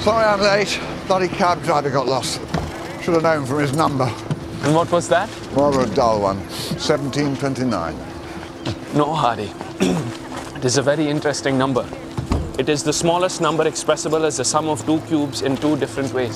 Sorry I'm late. Bloody cab driver got lost. Should have known from his number. And what was that? Rather a dull one. 1729. No, Hardy. it is a very interesting number. It is the smallest number expressible as the sum of two cubes in two different ways.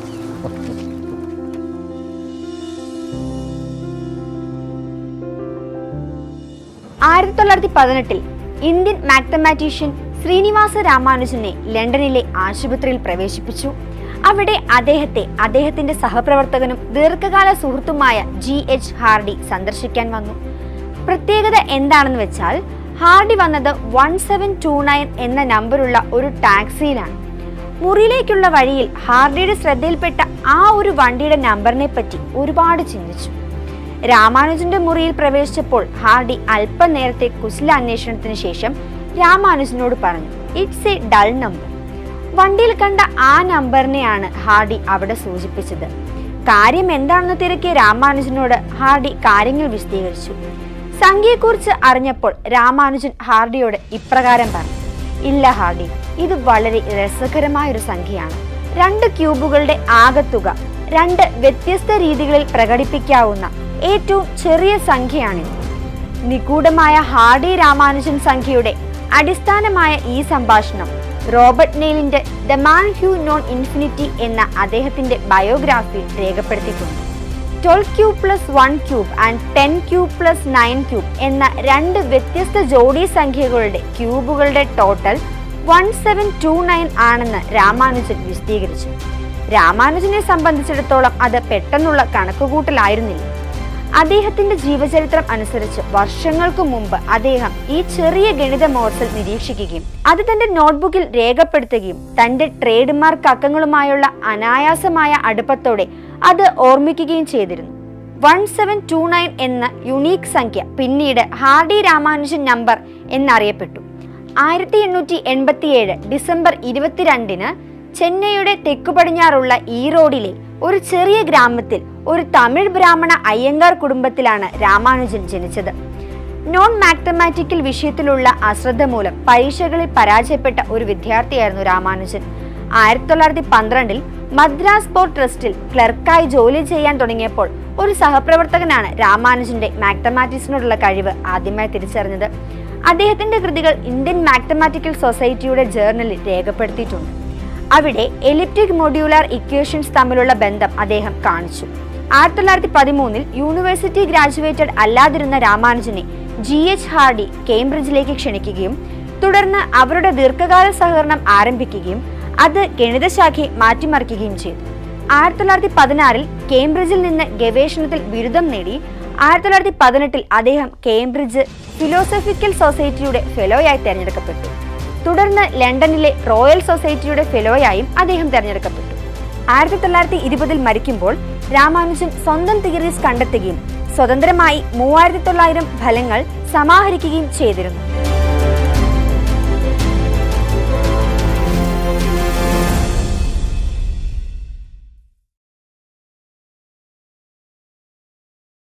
ആയിരത്തി തൊള്ളായിരത്തി പതിനെട്ടിൽ Indian mathematician Srinivasa രാമാനുജനെ ലണ്ടനിലെ ആശുപത്രിയിൽ പ്രവേശിപ്പിച്ചു അവിടെ അദ്ദേഹത്തെ അദ്ദേഹത്തിന്റെ സഹപ്രവർത്തകനും ദീർഘകാല സുഹൃത്തുമായ ജി എച്ച് ഹാർഡി സന്ദർശിക്കാൻ വന്നു പ്രത്യേകത എന്താണെന്ന് വെച്ചാൽ ഹാർഡി വന്നത് വൺ സെവൻ ടു നയൻ എന്ന നമ്പറുള്ള ഒരു ടാക്സിയിലാണ് മുറിയിലേക്കുള്ള വഴിയിൽ ഹാർഡിയുടെ ശ്രദ്ധയിൽപ്പെട്ട ആ ഒരു വണ്ടിയുടെ നമ്പറിനെ പറ്റി ഒരുപാട് ചിന്തിച്ചു രാമാനുജന്റെ മുറിയിൽ പ്രവേശിച്ചപ്പോൾ ഹാർഡി അല്പനേരത്തെ കുശലാന്വേഷണത്തിന് ശേഷം രാമാനുജനോട് പറഞ്ഞു ഇറ്റ്സ് എ ഡൾ നമ്പർ വണ്ടിയിൽ കണ്ട ആ നമ്പറിനെയാണ് ഹാർഡി അവിടെ സൂചിപ്പിച്ചത് കാര്യം എന്താണെന്ന് തിരക്കിയ രാമാനുജനോട് ഹാർഡി കാര്യങ്ങൾ വിശദീകരിച്ചു സംഖ്യയെക്കുറിച്ച് അറിഞ്ഞപ്പോൾ രാമാനുജൻ ഹാർഡിയോട് ഇപ്രകാരം പറഞ്ഞു ഇല്ല ഹാർഡി ഇത് വളരെ രസകരമായ ഒരു സംഖ്യയാണ് രണ്ട് ക്യൂബുകളുടെ ആകത്തുക രണ്ട് വ്യത്യസ്ത രീതികളിൽ പ്രകടിപ്പിക്കാവുന്ന ഏറ്റവും ചെറിയ സംഖ്യയാണിത് നിഗൂഢമായ ഹാർഡി രാമാനുജൻ സംഖ്യയുടെ അടിസ്ഥാനമായ ഈ സംഭാഷണം റോബർട്ട് നെയിലിന്റെ the man who knew infinity എന്ന അദ്ദേഹത്തിന്റെ ബയോഗ്രാഫിയിൽ രേഖപ്പെടുത്തിയിട്ടുണ്ട് twelve cube plus one cube and ten cube plus nine cube എന്ന രണ്ട് വ്യത്യസ്ത ജോഡി സംഖ്യകളുടെ ക്യൂബുകളുടെ total one seven two nine ആണെന്ന് രാമാനുജൻ വിശദീകരിച്ചു രാമാനുജനെ സംബന്ധിച്ചിടത്തോളം അത് പെട്ടെന്നുള്ള കണക്കുകൂട്ടലായിരുന്നില്ല അദ്ദേഹത്തിന്റെ ജീവചരിത്രം അനുസരിച്ച് വർഷങ്ങൾക്ക് മുമ്പ് അദ്ദേഹം ഈ ചെറിയ ഗണിത മോർസൽ നിരീക്ഷിക്കുകയും അത് തന്റെ നോട്ട്ബുക്കിൽ രേഖപ്പെടുത്തുകയും തന്റെ ട്രേഡ് മാർക്ക് അക്കങ്ങളുമായുള്ള അനായാസമായ അടുപ്പത്തോടെ അത് ഓർമ്മിക്കുകയും ചെയ്തിരുന്നു വൺ സെവൻ ടു നയൻ എന്ന യുണീക്ക് സംഖ്യ പിന്നീട് ഹാർഡി രാമാനുജൻ നമ്പർ എന്നറിയപ്പെട്ടു ആയിരത്തി എണ്ണൂറ്റി എൺപത്തിയേഴ് ഡിസംബർ ഇരുപത്തിരണ്ടിന് ചെന്നൈയുടെ തെക്കു പടിഞ്ഞാറുള്ള ഈറോഡിലെ ഒരു ചെറിയ ഗ്രാമത്തിൽ ഒരു തമിഴ് ബ്രാഹ്മണ അയ്യങ്കാർ കുടുംബത്തിലാണ് രാമാനുജൻ ജനിച്ചത് നോൺ മാത്തമാറ്റിക്കൽ വിഷയത്തിലുള്ള അശ്രദ്ധ മൂലം പരീക്ഷകളിൽ പരാജയപ്പെട്ട ഒരു വിദ്യാർത്ഥിയായിരുന്നു രാമാനുജൻ ആയിരത്തി തൊള്ളായിരത്തി പന്ത്രണ്ടിൽ മദ്രാസ് പോർട്ട് ട്രസ്റ്റിൽ ക്ലർക്കായി ജോലി ചെയ്യാൻ തുടങ്ങിയപ്പോൾ ഒരു സഹപ്രവർത്തകനാണ് രാമാനുജന്റെ മാത്തമാറ്റിക്സിനോടുള്ള കഴിവ് ആദ്യമായി തിരിച്ചറിഞ്ഞത് അദ്ദേഹത്തിന്റെ കൃതികൾ ഇന്ത്യൻ മാത്തമാറ്റിക്കൽ സൊസൈറ്റിയുടെ ജേർണലിൽ രേഖപ്പെടുത്തിയിട്ടുണ്ട് അവിടെ എലിപ്റ്റിക് മൊഡ്യൂലാർ ഇക്വേഷൻസ് തമ്മിലുള്ള ബന്ധം അദ്ദേഹം കാണിച്ചു ആയിരത്തി തൊള്ളായിരത്തി പതിമൂന്നിൽ യൂണിവേഴ്സിറ്റി ഗ്രാജുവേറ്റഡ് അല്ലാതിരുന്ന രാമാനുജനെ ജി എച്ച് ഹാർഡി കേംബ്രിഡ്ജിലേക്ക് ക്ഷണിക്കുകയും തുടർന്ന് അവരുടെ ദീർഘകാല സഹകരണം ആരംഭിക്കുകയും അത് ഗണിതശാഖയെ മാറ്റിമറിക്കുകയും ചെയ്തു ആയിരത്തി തൊള്ളായിരത്തി പതിനാറിൽ കേംബ്രിഡ്ജിൽ നിന്ന് ഗവേഷണത്തിൽ ബിരുദം നേടി ആയിരത്തി തൊള്ളായിരത്തി പതിനെട്ടിൽ അദ്ദേഹം കേംബ്രിഡ്ജ് ഫിലോസഫിക്കൽ സൊസൈറ്റിയുടെ ഫെലോയായി തെരഞ്ഞെടുക്കപ്പെട്ടു തുടർന്ന് ലണ്ടനിലെ റോയൽ സൊസൈറ്റിയുടെ ഫെലോയായും അദ്ദേഹം തെരഞ്ഞെടുക്കപ്പെട്ടു ആയിരത്തി തൊള്ളായിരത്തി ഇരുപതിൽ മരിക്കുമ്പോൾ രാമാനുജൻ സ്വന്തം തിയറീസ് കണ്ടെത്തുകയും സ്വതന്ത്രമായി മൂവായിരത്തി തൊള്ളായിരം ഫലങ്ങൾ സമാഹരിക്കുകയും ചെയ്തിരുന്നു